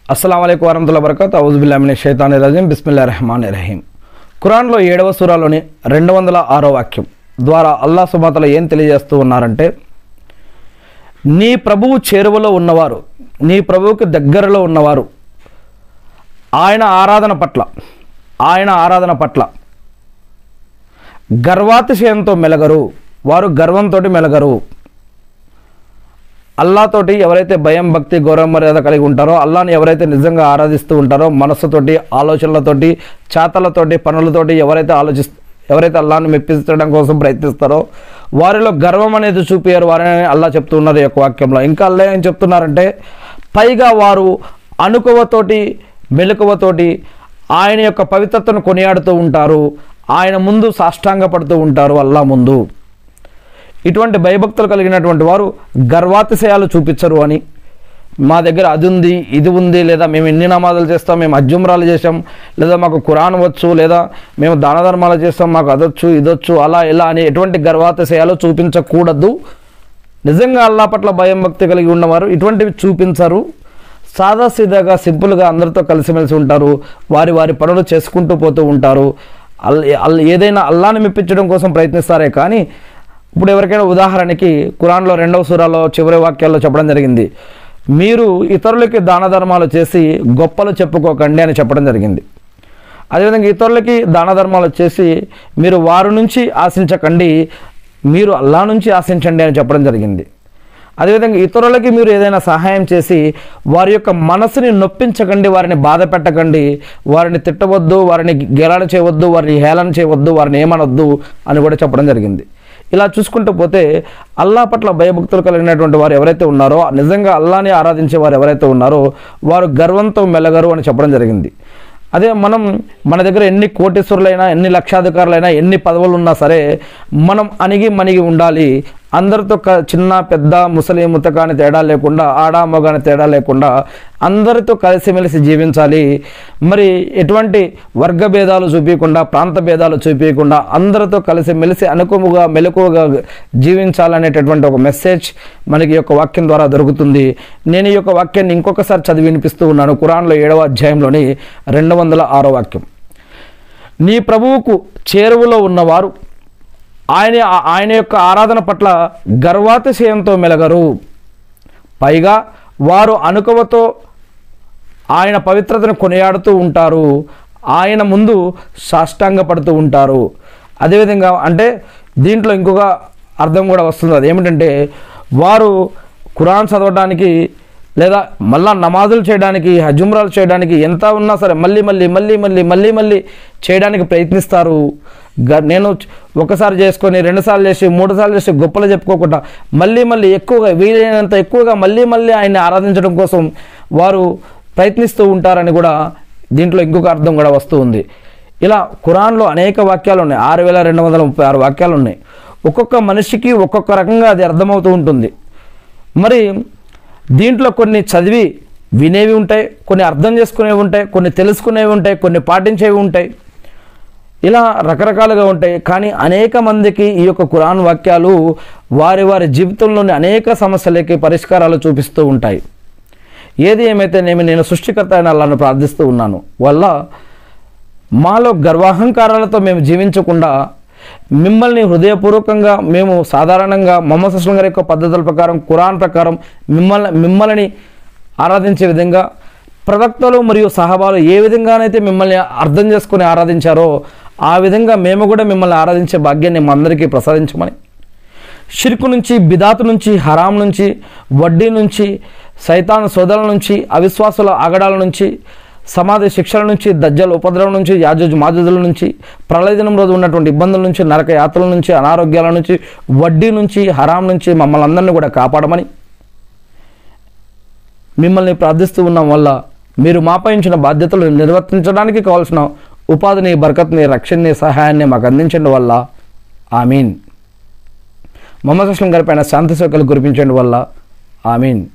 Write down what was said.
అస్సలం అయికు వరహతుల్లా వరకత్ ఔజుబిల్లామిని షైతాని రజీం బిస్మిల్లా రెహమాన్ రహీం ఖురాన్లో ఏడవ సూరాలోని రెండు వందల ఆరో వాక్యం ద్వారా అల్లా సుమాతలు ఏం తెలియజేస్తూ ఉన్నారంటే నీ ప్రభువు చేరువలో ఉన్నవారు నీ ప్రభువుకి దగ్గరలో ఉన్నవారు ఆయన ఆరాధన పట్ల ఆయన ఆరాధన పట్ల గర్వాతిశయంతో మెలగరు వారు గర్వంతో మెలగరు అల్లాతోటి ఎవరైతే భయం భక్తి గౌరవ మర్యాద కలిగి ఉంటారో అల్లాని ఎవరైతే నిజంగా ఆరాధిస్తూ ఉంటారో మనస్సుతోటి ఆలోచనలతోటి చేతలతోటి పనులతోటి ఎవరైతే ఆలోచిస్తూ ఎవరైతే అల్లాని మెప్పించడం కోసం ప్రయత్నిస్తారో వారిలో గర్వం అనేది చూపించారు వారిని అల్లా చెప్తున్నారు ఈ యొక్క వాక్యంలో ఇంకా అల్లా ఏం చెప్తున్నారంటే పైగా వారు అనుకువతోటి మెలకువతోటి ఆయన యొక్క పవిత్రతను కొనియాడుతూ ఉంటారు ఆయన ముందు సాష్టాంగపడుతూ ఉంటారు అల్లా ముందు ఇటువంటి భయభక్తులు కలిగినటువంటి వారు గర్వాతిశయాలు చూపించరు అని మా దగ్గర అది ఉంది ఇది ఉంది లేదా మేము ఎన్ని నమాజులు చేస్తాం మేము అజ్జుమ్రాలు చేసాం లేదా మాకు ఖురాన్ వచ్చు లేదా మేము దాన ధర్మాలు చేస్తాం మాకు అదొచ్చు ఇదొచ్చు అలా ఇలా అని ఎటువంటి గర్వాతిశయాలు చూపించకూడదు నిజంగా అల్లా పట్ల భయం భక్తి కలిగి ఉన్నవారు ఇటువంటివి చూపించరు సాదాసీదాగా సింపుల్గా అందరితో కలిసిమెలిసి ఉంటారు వారి వారి పనులు చేసుకుంటూ పోతూ ఉంటారు అల్ అల్ ఏదైనా అల్లాని మెప్పించడం కోసం ప్రయత్నిస్తారే కానీ ఇప్పుడు ఎవరికైనా ఉదాహరణకి కురాన్లో రెండవ సూరాలో చివరి వాక్యాల్లో చెప్పడం జరిగింది మీరు ఇతరులకి దాన ధర్మాలు చేసి గొప్పలు చెప్పుకోకండి అని చెప్పడం జరిగింది అదేవిధంగా ఇతరులకి దాన ధర్మాలు చేసి మీరు వారి నుంచి ఆశించకండి మీరు అల్లా నుంచి ఆశించండి అని చెప్పడం జరిగింది అదేవిధంగా ఇతరులకి మీరు ఏదైనా సహాయం చేసి వారి యొక్క మనసుని నొప్పించకండి వారిని బాధ పెట్టకండి వారిని తిట్టవద్దు వారిని గెలాడ చేయవద్దు వారిని హేళన చేయవద్దు వారిని ఏమనొద్దు అని కూడా చెప్పడం జరిగింది ఇలా చూసుకుంటూ పోతే అల్లా పట్ల భయభక్తులు కలిగినటువంటి వారు ఎవరైతే ఉన్నారో నిజంగా అల్లాని ఆరాధించే వారు ఎవరైతే ఉన్నారో వారు గర్వంతో మెలగరు అని చెప్పడం జరిగింది అదే మనం మన దగ్గర ఎన్ని కోటీశ్వరులైనా ఎన్ని లక్షాధికారులైనా ఎన్ని పదవులు ఉన్నా సరే మనం అణిగి మణిగి ఉండాలి అందరితో క చిన్న పెద్ద ముసలి ముతక అని తేడా లేకుండా ఆడా మగ అని తేడా లేకుండా అందరితో కలిసిమెలిసి జీవించాలి మరి ఎటువంటి వర్గ భేదాలు చూపించకుండా ప్రాంత భేదాలు చూపించకుండా అందరితో కలిసిమెలిసి అనుకుముగా మెలకువగా జీవించాలనేటటువంటి ఒక మెసేజ్ మనకి ఈ యొక్క వాక్యం ద్వారా దొరుకుతుంది నేను ఈ యొక్క వాక్యాన్ని ఇంకొకసారి చదివి వినిపిస్తూ ఉన్నాను కురాన్లో ఏడవ అధ్యాయంలోని రెండు వందల ఆరో వాక్యం నీ ప్రభువుకు చేరువలో ఉన్నవారు ఆయన ఆయన యొక్క ఆరాధన పట్ల గర్వాతిశయంతో మెలగరు పైగా వారు అనుకవతో ఆయన పవిత్రతను కొనియాడుతూ ఉంటారు ఆయన ముందు సాష్టాంగపడుతూ ఉంటారు అదేవిధంగా అంటే దీంట్లో ఇంకొక అర్థం కూడా వస్తుంది అది ఏమిటంటే వారు ఖురాన్ చదవడానికి లేదా మళ్ళా నమాజులు చేయడానికి హజుమ్రాలు చేయడానికి ఎంత ఉన్నా సరే మళ్ళీ మళ్ళీ మళ్ళీ మళ్ళీ మళ్ళీ మళ్ళీ చేయడానికి ప్రయత్నిస్తారు గ- నేను ఒకసారి చేసుకొని రెండుసార్లు చేసి మూడు సార్లు చేసి గొప్పలు చెప్పుకోకుండా మళ్ళీ మళ్ళీ ఎక్కువగా వీలైనంత ఎక్కువగా మళ్ళీ మళ్ళీ ఆయన్ని ఆరాధించడం కోసం వారు ప్రయత్నిస్తూ ఉంటారని కూడా దీంట్లో ఇంకొక అర్థం కూడా వస్తూ ఉంది ఇలా ఖురాన్లో అనేక వాక్యాలు ఉన్నాయి ఆరు వేల రెండు వందల ముప్పై ఆరు వాక్యాలు ఉన్నాయి ఒక్కొక్క మనిషికి ఒక్కొక్క రకంగా అది అర్థమవుతూ ఉంటుంది మరి దీంట్లో కొన్ని చదివి వినేవి ఉంటాయి కొన్ని అర్థం చేసుకునేవి ఉంటాయి కొన్ని తెలుసుకునేవి ఉంటాయి కొన్ని పాటించేవి ఉంటాయి ఇలా రకరకాలుగా ఉంటాయి కానీ అనేక మందికి ఈ యొక్క ఖురాన్ వాక్యాలు వారి వారి జీవితంలోని అనేక సమస్యలకి పరిష్కారాలు చూపిస్తూ ఉంటాయి ఏది ఏమైతేనేమి నేను సృష్టికర్త అయిన అల్లాను ప్రార్థిస్తూ ఉన్నాను వల్ల మాలో గర్వాహంకారాలతో మేము జీవించకుండా మిమ్మల్ని హృదయపూర్వకంగా మేము సాధారణంగా మొహమ్మద్ అస్లం గారి యొక్క పద్ధతుల ప్రకారం ఖురాన్ ప్రకారం మిమ్మల్ని మిమ్మల్ని ఆరాధించే విధంగా ప్రవక్తలు మరియు సహబాలు ఏ విధంగానైతే మిమ్మల్ని అర్థం చేసుకుని ఆరాధించారో ఆ విధంగా మేము కూడా మిమ్మల్ని ఆరాధించే భాగ్యాన్ని మా అందరికీ ప్రసాదించమని షిర్కు నుంచి బిదాతు నుంచి హరాం నుంచి వడ్డీ నుంచి సైతాన్ సోదరుల నుంచి అవిశ్వాసుల ఆగడాల నుంచి సమాధి శిక్షల నుంచి దజ్జల ఉపద్రవం నుంచి యాజుజ్ మాజుజుల నుంచి ప్రళయ దినం రోజు ఉన్నటువంటి ఇబ్బందుల నుంచి నరక యాత్రల నుంచి అనారోగ్యాల నుంచి వడ్డీ నుంచి హరాం నుంచి మమ్మల్ని అందరినీ కూడా కాపాడమని మిమ్మల్ని ప్రార్థిస్తూ ఉన్నాం వల్ల మీరు మాపై ఉంచిన బాధ్యతలు నిర్వర్తించడానికి కావాల్సిన ఉపాధిని బరకత్ని రక్షణని సహాయాన్ని మాకు అందించండి వల్ల ఆమీన్ మొహమ్మద్ అస్లం గారి పైన శాంతి సౌకర్యాలు కురిపించండి వల్ల ఆమీన్